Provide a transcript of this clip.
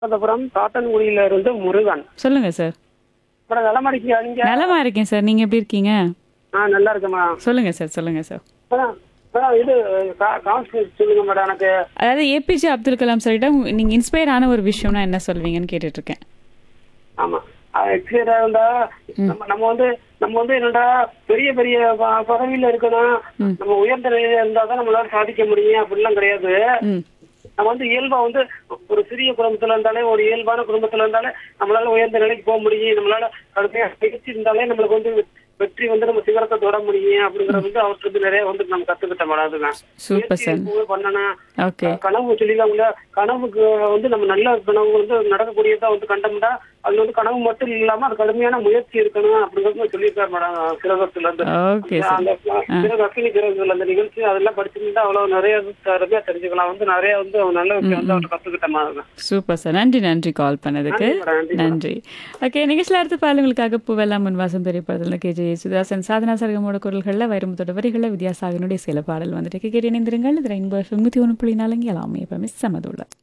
ராமநாதபுரம் காட்டன்குடியில இருந்து முருகன் சொல்லுங்க sir madam நலமா இருக்கீங்க நீங்க நலமா இருக்கேன் சார் நீங்க எப்படி இருக்கீங்க ஆ நல்லா இருக்கேன் மேடம் சொல்லுங்க சார் சொல்லுங்க சார் மேடம் மேடம் இது கான்ஸ்டியூட் சொல்லுங்க மேடம் எனக்கு அதாவது ஏபிஜே அப்துல் கலாம் சார்கிட்ட நீங்க இன்ஸ்பயர் ஆன ஒரு விஷயம்னா என்ன சொல்வீங்கன்னு கேட்டுட்டு இருக்கேன் ஆமா எக்ஸ்பீரியா இருந்தா நம்ம நம்ம வந்து நம்ம வந்து என்னடா பெரிய பெரிய ப- பதவியில இருக்கணும் நம்ம உயர்ந்த நிலையில இருந்தா தான் நம்மளால சாதிக்க முடியும் அப்படிலாம் கிடையாது ம் நம்ம வந்து இயல்பா வந்து ஒரு சிறிய குடும்பத்துல இருந்தாலே ஒரு இயல்பான குடும்பத்துல இருந்தாலே நம்மளால உயர்ந்த நிலைக்கு போக முடியும் நம்மளால கடுமையா பயிற்சி இருந்தாலே நம்மளுக்கு வந்து வெற்றி வந்து நம்ம சிகரத்தை தொட முடியும் அப்படிங்கறது வந்து அவர்கிட்ட இருந்து நிறைய வந்து நம்ம கத்துக்கிட்ட மேடம் சூப்பர் சார் எப்பவுமே பண்ணணும் ஓகே கனவு சொல்லிதாங்கள கனவுக்கு வந்து நம்ம நல்ல கனவு வந்து நடக்கக்கூடியதா வந்து கண்டோம்னா அதுல வந்து கனவு மட்டும் இல்லாம அது கடுமையான முயற்சி இருக்கணும் அப்படிங்கறது சொல்லியிருக்காரு மேடம் சிலபஸ்ல இருந்து ஓகே சார் அந்த பிறகு அக்கினி பிறகுல அந்த நிகழ்ச்சி அதெல்லாம் படிச்சிருந்தா அவ்வளவு நிறைய நிறைய தெரிஞ்சுக்கலாம் வந்து நிறைய வந்து நல்ல விஷயம் வந்து அவர்கிட்ட கத்துக்கிட்ட மாதிரி சூப்பர் சார் நன்றி நன்றி கால் பண்ணதுக்கு நன்றி மேடம், நன்றி மேடம். நன்றி ஓகே நிகழ்ச்சியில் அடுத்து பாலுங்களுக்காக பூவெல்லாம் முன்வாசம் திரைப்படத்தில் கே ஜே சுதாசன் சாதனா சரகமோட குரல்களில் வைரமுத்தோட வரிகளில் வித்யாசாகனுடைய சில பாடல் வந்துட்டு கேட்டு இணைந்திருங்கள் இதில் இன்ப தொண்ணூற்றி ஒன்று புள்ளி நாலு எல்லாமே இப்போ மிஸ் சமதுள்ள